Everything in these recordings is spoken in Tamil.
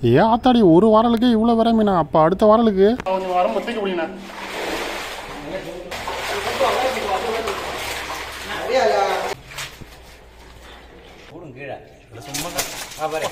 ஏன் ஆத்தாடி ஒரு வாரலுக்கு இவ்வளோ வர மீனா அப்போ அடுத்த வாரலுக்கு கொஞ்சம் வரம் பத்திக்க முடியுண்ணா போடும் கீழே இல்லை சும்மா ஆ பாரு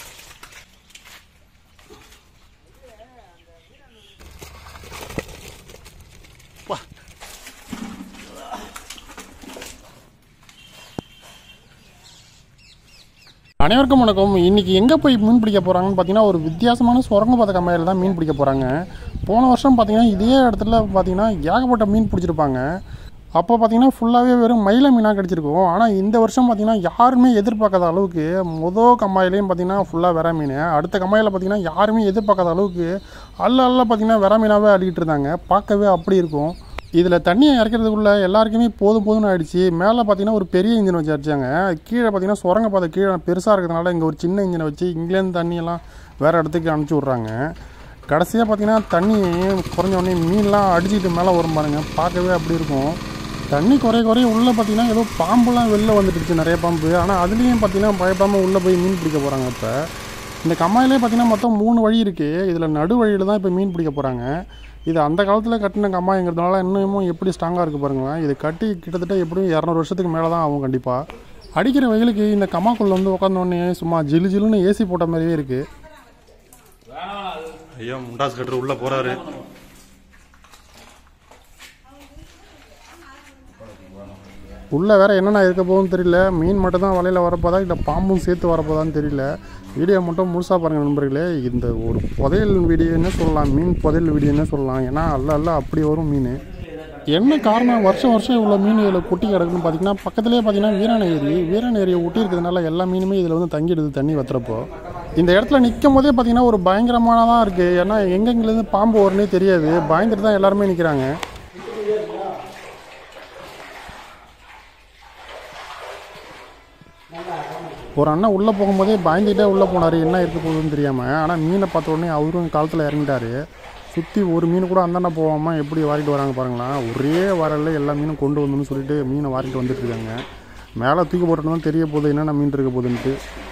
அனைவருக்கும் வணக்கம் இன்னைக்கு எங்கே போய் மீன் பிடிக்க போகிறாங்கன்னு பார்த்தீங்கன்னா ஒரு வித்தியாசமான சுரங்கப்பாதை கம்மையில் தான் மீன் பிடிக்க போகிறாங்க போன வருஷம் பார்த்தீங்கன்னா இதே இடத்துல பார்த்தீங்கன்னா ஏகப்பட்ட மீன் பிடிச்சிருப்பாங்க அப்போ பார்த்தீங்கன்னா ஃபுல்லாகவே வெறும் மயில மீனாக கிடச்சிருக்கும் ஆனால் இந்த வருஷம் பார்த்தீங்கன்னா யாருமே எதிர்பார்க்காத அளவுக்கு மொதல் கம்மாயிலையும் பார்த்தீங்கன்னா ஃபுல்லாக வெற மீன் அடுத்த கம்மாயில் பார்த்தீங்கன்னா யாருமே எதிர்பார்க்காத அளவுக்கு அல்ல அல்ல பார்த்தீங்கன்னா வெற மீனாகவே அடிக்கிட்டு இருந்தாங்க பார்க்கவே அப்படி இருக்கும் இதில் தண்ணியை இறக்கிறதுக்குள்ள எல்லாருக்குமே போதும் போதும்னு ஆயிடுச்சு மேலே பார்த்தீங்கன்னா ஒரு பெரிய இன்ஜின் வச்சு அடிச்சாங்க கீழே பார்த்தீங்கன்னா சுரங்க பாதை கீழே பெருசாக இருக்கிறதுனால இங்கே ஒரு சின்ன இன்ஜினை வச்சு இங்கேருந்து தண்ணியெல்லாம் வேறு இடத்துக்கு அனுப்பிச்சி விட்றாங்க கடைசியாக பார்த்தீங்கன்னா தண்ணி குறைஞ்ச உடனே மீன்லாம் அடிச்சுட்டு மேலே வரும் பாருங்க பார்க்கவே அப்படி இருக்கும் தண்ணி குறைய குறைய உள்ளே பார்த்தீங்கன்னா ஏதோ பாம்புலாம் வெளில வந்துட்டுருச்சு நிறைய பாம்பு ஆனால் அதுலேயும் பார்த்தீங்கன்னா பயப்படாமல் உள்ளே போய் மீன் பிடிக்க போகிறாங்க இப்போ இந்த கம்மாயிலே பார்த்தீங்கன்னா மொத்தம் மூணு வழி இருக்குது இதில் நடு வழியில் தான் இப்போ மீன் பிடிக்க போகிறாங்க இது அந்த காலத்தில் கட்டின கம்மாய்ங்கிறதுனால இன்னமும் எப்படி ஸ்ட்ராங்காக இருக்குது பாருங்களேன் இது கட்டி கிட்டத்தட்ட எப்படியும் இரநூறு வருஷத்துக்கு மேலே தான் ஆகும் கண்டிப்பாக அடிக்கிற வெயிலுக்கு இந்த கம்மாக்குள்ளே வந்து உட்காந்தோடனே சும்மா ஜிலு ஜிலுன்னு ஏசி போட்ட மாதிரியே இருக்குது ஐயா முண்டாஸ் கட்டுற உள்ளே போகிறாரு உள்ளே வேற என்னென்ன இருக்க போகுதுன்னு தெரியல மீன் மட்டும் தான் வலையில் வரப்போதா இல்லை பாம்பும் சேர்த்து வரப்போதான்னு தெரியல வீடியோ மட்டும் முழுசாக பாருங்கள் நண்பர்களே இந்த ஒரு புதையல் வீடியோன்னு சொல்லலாம் மீன் புதையல் வீடியோன்னு சொல்லலாம் ஏன்னா அல்ல அல்ல அப்படி வரும் மீன் என்ன காரணம் வருஷம் வருஷம் இவ்வளோ மீன் இதில் கொட்டி கிடக்குன்னு பார்த்தீங்கன்னா பக்கத்துலேயே பார்த்தீங்கன்னா வீராண ஏரி வீராண ஏரியை ஒட்டி இருக்கிறதுனால எல்லா மீனுமே இதில் வந்து தங்கிடுது தண்ணி வத்துறப்போ இந்த இடத்துல நிற்கும் போதே பார்த்தீங்கன்னா ஒரு பயங்கரமானதாக இருக்குது ஏன்னா எங்கெங்கிலேருந்து பாம்பு வரும்னே தெரியாது பயந்துட்டு தான் எல்லாருமே நிற்கிறாங்க ஒரு அண்ணன் உள்ளே போகும்போதே பயந்துகிட்டே உள்ளே போனார் என்ன இருக்க போகுதுன்னு தெரியாமல் ஆனால் மீனை பார்த்த உடனே அவரும் காலத்தில் இறங்கிட்டாரு சுற்றி ஒரு மீன் கூட அந்தாண்ட போகாமல் எப்படி வாரிட்டு வராங்க பாருங்களேன் ஒரே வரல எல்லா மீனும் கொண்டு வந்தோம்னு சொல்லிட்டு மீனை வாரிட்டு வந்துட்டு இருக்காங்க மேலே தூக்கி போட்டு தான் தெரிய போகுது என்னென்ன மீன் இருக்க போகுதுன்ட்டு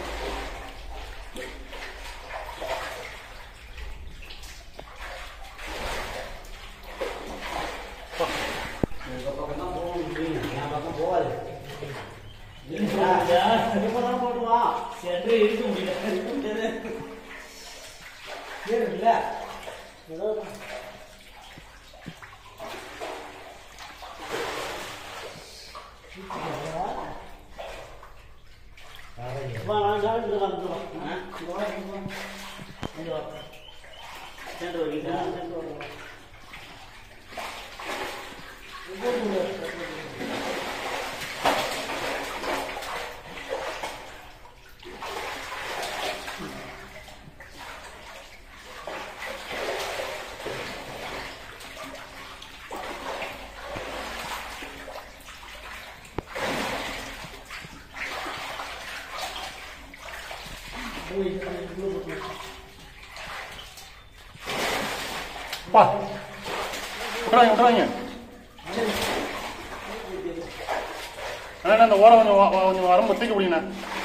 பா விட்றாங்க விட்றாங்க அண்ணா அந்த ஓரம் கொஞ்சம் வா- வா- கொஞ்சம் வரம்பு தூக்க முடியுண்ணா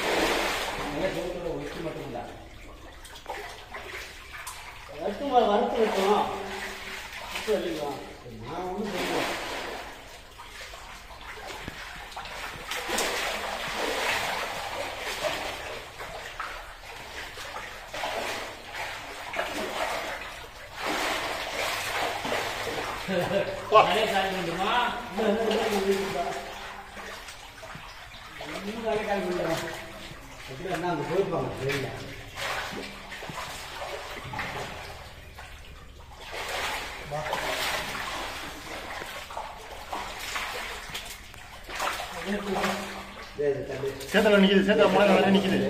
சேத்துல நிக்குது சேத்துல முன்னாடி நிறைய நிக்குது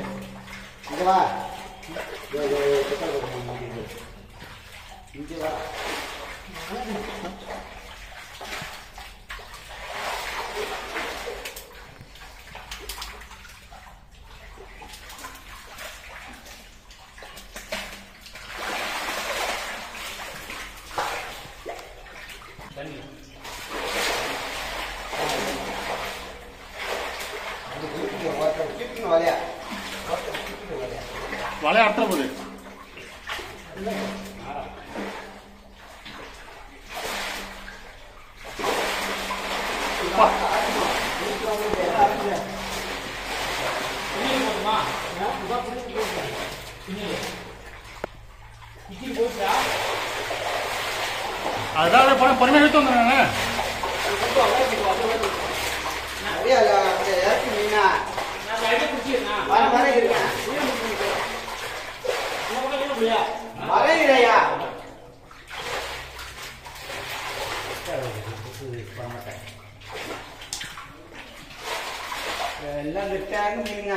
வலைய அறுத்துற போகுது அதான் படம் பொறுமையாக எடுத்து வந்துடுறாங்க அப்படியே அங்க அங்க இறக்கி மீனா. வர, வர இருங்க. வரையிறையா? எல்லாம் கெட்டாங்க மீனுங்க.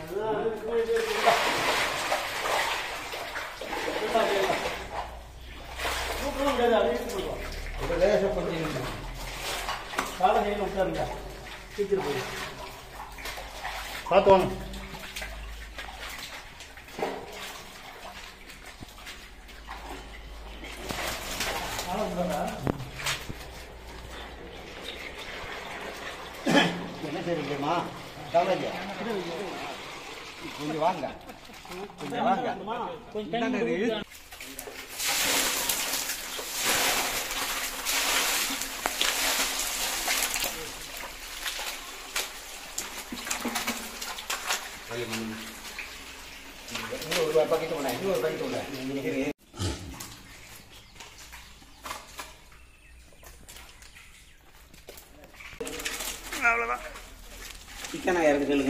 இது லேசா கொஞ்சம் இருங்க. பார்த்து வாங்க என்ன தெரியுமா கவலைங்க கொஞ்சம் வாங்க கொஞ்சம் வாங்க இந்தாங்க இது. இன்னும் ஒரு பக்கெட் கொண்டா இன்னும் ஒரு பக்கெட் கொண்டா சிக்கனா இறக்கு சொல்லுங்க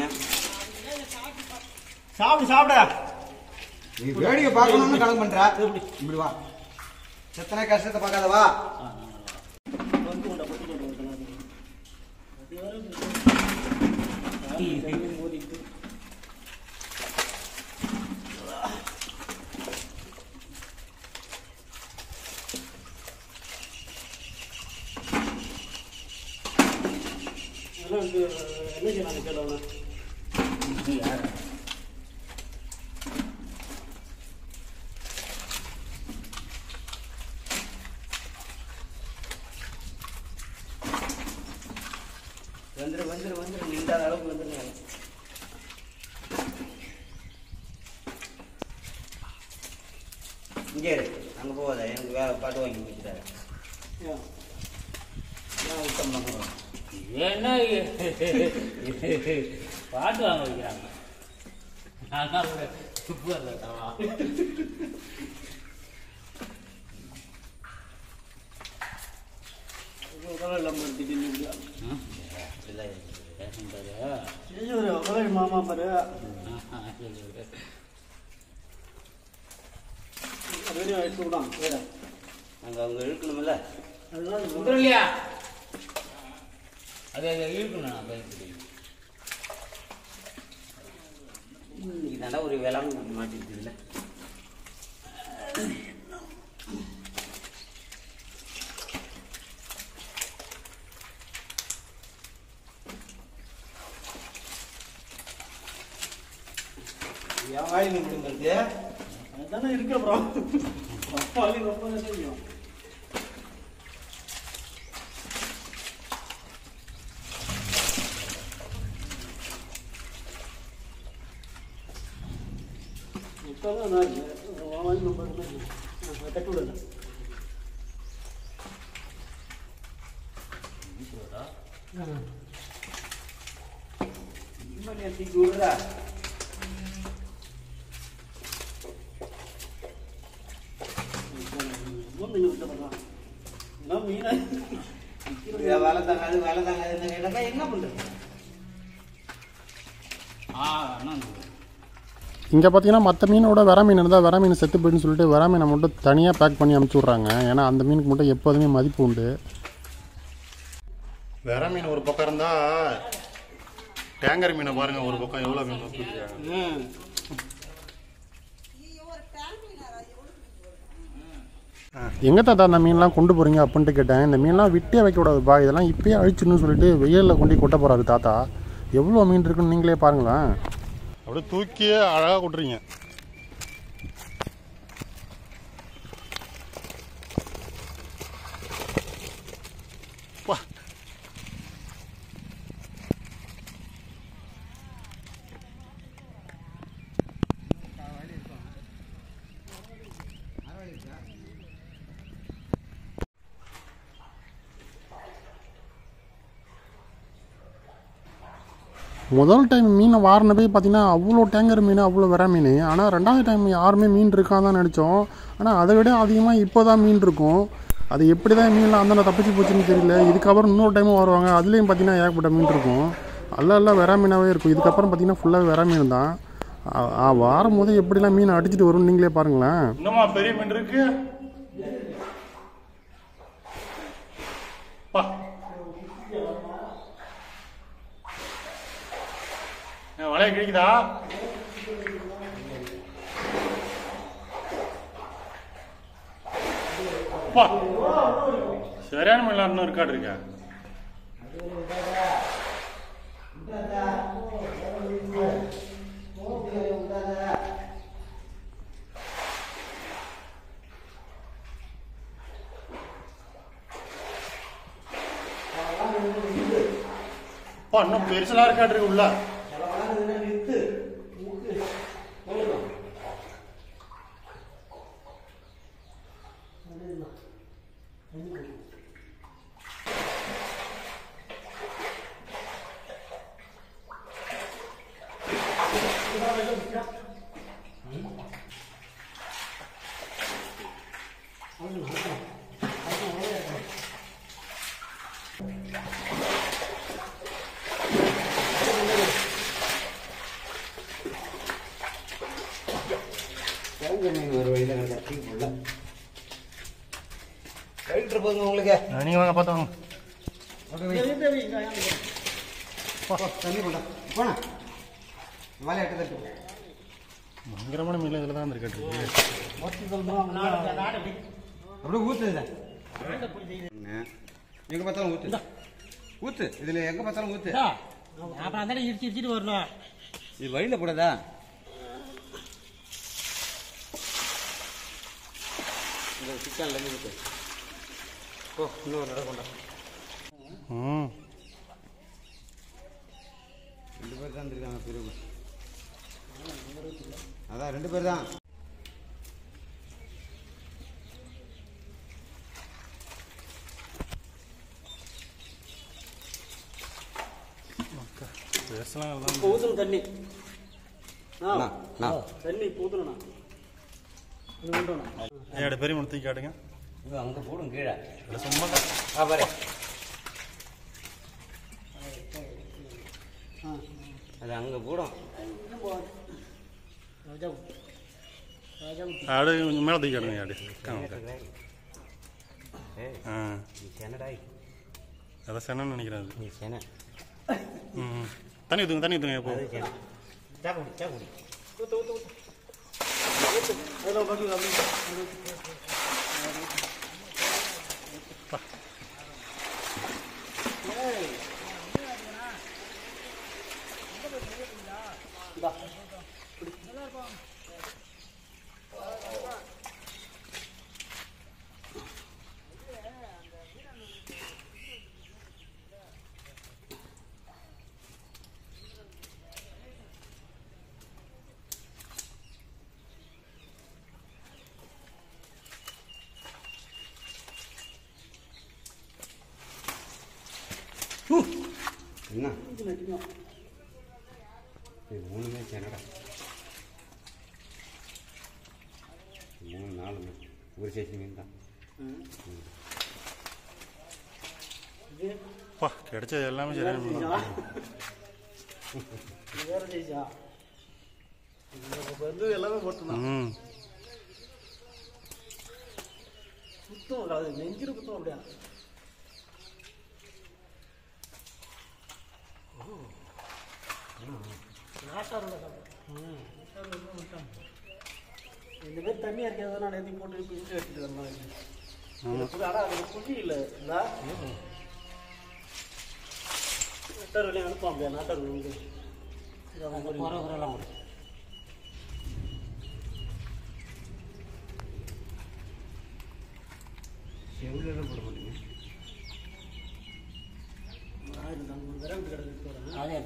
சாப்பிடு சாப்பிட நீ வேடிக்கை பார்க்கணும்னு கணக்கு பண்ற இப்படி வா எத்தனை கஷ்டத்தை பார்க்காத வா வந்துரு வந்துரு வந்துரு நின்றாத அளவுக்கு வந்துருங்க இங்கே இரு அங்கே போகாத எனக்கு வேலை பாட்டு வாங்கி வச்சுட்டாரு நான் சுத்தம் பண்ணுறோம் என்ன பாட்டு வாங்க வைக்கிறாங்க நான் உப்பு வரல தவா ரேஷன் பாரு மாமா பாரு வீடியோ எடுத்து விடான் வேற அங்கே அவங்க இழுக்கணுமில்ல அதுதான் வந்துடும் இல்லையா அது அதை இழுக்கணும் நான் பயன்படுத்தி இன்னைக்கு தாண்டா ஒரு விளாண்டு மாட்டிருக்குதுல்ல என் வாய் நின்றுங்கிறது அதுதானே இருக்கு அப்புறம் அப்பாவி ரொம்ப தெரியும் இப்போதான் நான் வாங்கி நம்பர் கட்டி விடல நிம்மதியை தூக்கி விடுறா மீன் விட்டு பண்ணலாம் நான் மீனை இது வேலை தாங்காது வேலை தாங்காதுன்னு கேட்டாக்கா என்ன பண்றது ஆ அண்ணா இங்கே பார்த்தீங்கன்னா மற்ற மீனோட வெற மீன் இருந்தால் வெற மீன் செத்து போயிடுன்னு சொல்லிட்டு வெற மீனை மட்டும் தனியாக பேக் பண்ணி அமுச்சு விட்றாங்க ஏன்னா அந்த மீனுக்கு மட்டும் எப்போதுமே மதிப்பு உண்டு வெற மீன் ஒரு பக்கம் இருந்தால் டேங்கர் மீனை பாருங்கள் ஒரு பக்கம் எவ்வளோ மீன் தூக்கிக்கிறாங்க எங்கே தாத்தா அந்த மீன்லாம் கொண்டு போகிறீங்க அப்படின்ட்டு கேட்டேன் இந்த மீன்லாம் விட்டே வைக்கக்கூடாதுப்பா இதெல்லாம் இப்பயே அழிச்சிடணும்னு சொல்லிட்டு வெயிலில் கொண்டு கொட்ட போகிறாரு தாத்தா எவ்வளோ மீன் இருக்குன்னு நீங்களே பாருங்களேன் அப்படியே தூக்கியே அழகாக கொட்டுறீங்க வா முதல் டைம் மீனை வாரினப்பே பார்த்தீங்கன்னா அவ்வளோ டேங்கர் மீன் அவ்வளோ விர மீன் ஆனால் ரெண்டாவது டைம் யாருமே மீன் இருக்காதான் நினச்சோம் ஆனால் அதை விட அதிகமாக இப்போ தான் மீன் இருக்கும் அது எப்படி தான் மீன்லாம் அந்த தப்பிச்சு போச்சுன்னு தெரியல இதுக்கப்புறம் இன்னொரு டைமும் வருவாங்க அதுலேயும் பார்த்தீங்கன்னா ஏகப்பட்ட மீன் இருக்கும் எல்லாம் எல்லாம் விர மீனாகவே இருக்கும் இதுக்கப்புறம் பார்த்தீங்கன்னா ஃபுல்லாக விர மீன் தான் ஆ- ஆ, வாரும் போது எப்படிலாம் மீன் அடிச்சிட்டு வரும் நீங்களே பாருங்களேன் இன்னுமா பெரிய மீன் இருக்கு பா என் வலைய கிடைக்குதா பா சரியான மீன்லாம் இன்னும் இருக்காடு இருக்கா பா இன்னும் பெருசெல்லாம் இருக்காடு இருக்கு உள்ள கிழங்கு மீன் ஒரு வழியில் கட்டி போடல ரைட்ரு போதுங்க உங்களுக்கு நீங்க வாங்க பார்த்து வாங்க தண்ணி போட்டா போனா வலை எட்டு தட்டு பயங்கரமான மீன் இதில் தான் இருக்காடு இருக்கு அப்படியே ஊத்துதுல எங்க பார்த்தாலும் ஊத்து ஊத்து இதுல எங்க பார்த்தாலும் ஊத்து அப்புறம் அந்த இடிச்சு இடிச்சிட்டு வரணும் இது வழியில போடாதா இந்த சிக்கன்ல இருந்து ஊத்து ஓ இன்னொரு நடை கொண்டா ம் ரெண்டு பேர் தான் இருந்திருக்காங்க பிரிவு அதான் ரெண்டு பேர் தான் பெருசெல்லாம் எல்லாம் இப்போ ஊற்றணும் தண்ணி ஆ அண்ணா, அண்ணா. தண்ணி இப்போ ஊற்றணுண்ணா இது கொண்டுண்ணா என்னோட பெரிய மீன் தூக்கி காட்டுங்க இது அங்க போடும் கீழே இல்லை சும்மா ஆ பாரு அது அங்க போடும் ஆடு கொஞ்சம் மேலே தூக்கி காட்டுங்க ஆடு காமிக்க. ஏய் ஆ நீ சென்னடாய் அதான் சென்னு நினைக்கிறேன் அது நீ சென்ன ம் ம். தண்ணி ஊற்றுங்க தண்ணி ஊற்றுங்க எப்போ அது சென்ன சாக்குடி சாக்குடி அதில் பாட்டு அப்படி என்ன இது மூணுமே சென்னடா மூணு நாலு மீன் ஒரு சேசி மீன் தான் பா கிடைச்சது எல்லாமே சரியான மீன் தான். இது வேற ஜெயிச்சா வந்து எல்லாமே போட்டுனா ம் சுத்தம் அது நெஞ்சிரு குத்தம் அப்படியா இந்த மாதிரி தண்ணியா இருக்கிறத நான் நேற்று போட்டு பிடிச்சி வச்சுட்டு வந்தேன் ஆனா அது புள்ளி இல்லை இல்ல நாட்டார் வெளியே அனுப்பான் அப்படியா நாட்டார் வந்து எல்லாம் செவிலெல்லாம் போட மாட்டீங்க விரவு கிடக்கு அதே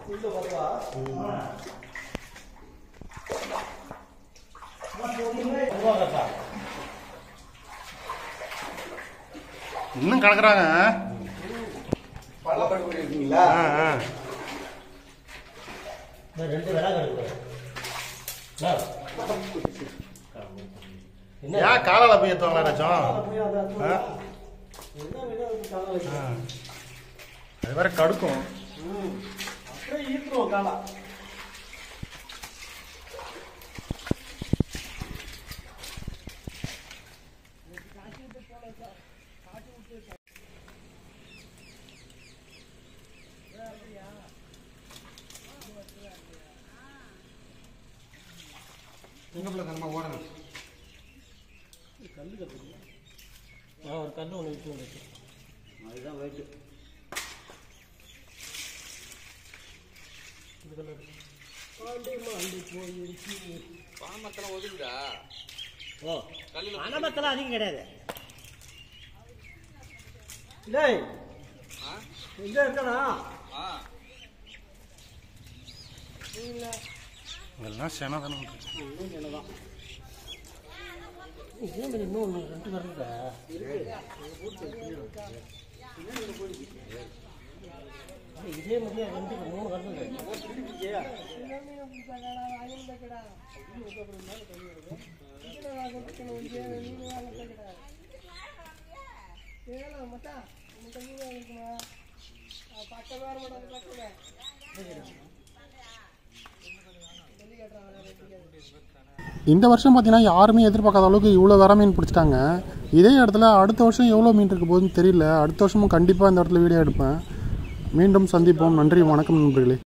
இன்னும் கலக்குறாங்க பள்ளப்பட்டு போய் இருக்கீங்களா ஆ, ஆ. ரெண்டு விலை கிடக்கு ஏன் காலால போய் ஏற்றுவாங்களா ஏதாச்சும் போய் அதை ஆ? என்ன வேணும் அதுக்கு காலம் வைக்க ஆ. அது வேற கடுக்கும் ம் அப்படியே ஈர்த்துருவோம் காலா எங்க பிள்ளை தனமா ஓடணும் நான் ஒரு கல் ஒன்று விட்டு வந்துச்சு அதுதான் வெயிட்டு ஓ பனைமரத்தெல்லாம் அதிகம் கிடையாது டேய் எங்க இருக்கடா இதெல்லாம் சேனாதானம் இதே மாதிரி இன்னும் ஒன்று ரெண்டு வருங்க இதே மாதிரி ரெண்டு மூணு வருதுங்க இந்த வருஷம் பார்த்தீங்கன்னா யாருமே எதிர்பார்க்காத அளவுக்கு இவ்வளோ வேற மீன் பிடிச்சிட்டாங்க இதே இடத்துல அடுத்த வருஷம் எவ்வளோ மீன் இருக்க போகுதுன்னு தெரியல அடுத்த வருஷமும் கண்டிப்பாக இந்த இடத்துல வீடியோ எடுப்பேன் மீண்டும் சந்திப்போம் நன்றி வணக்கம் நண்பர்களே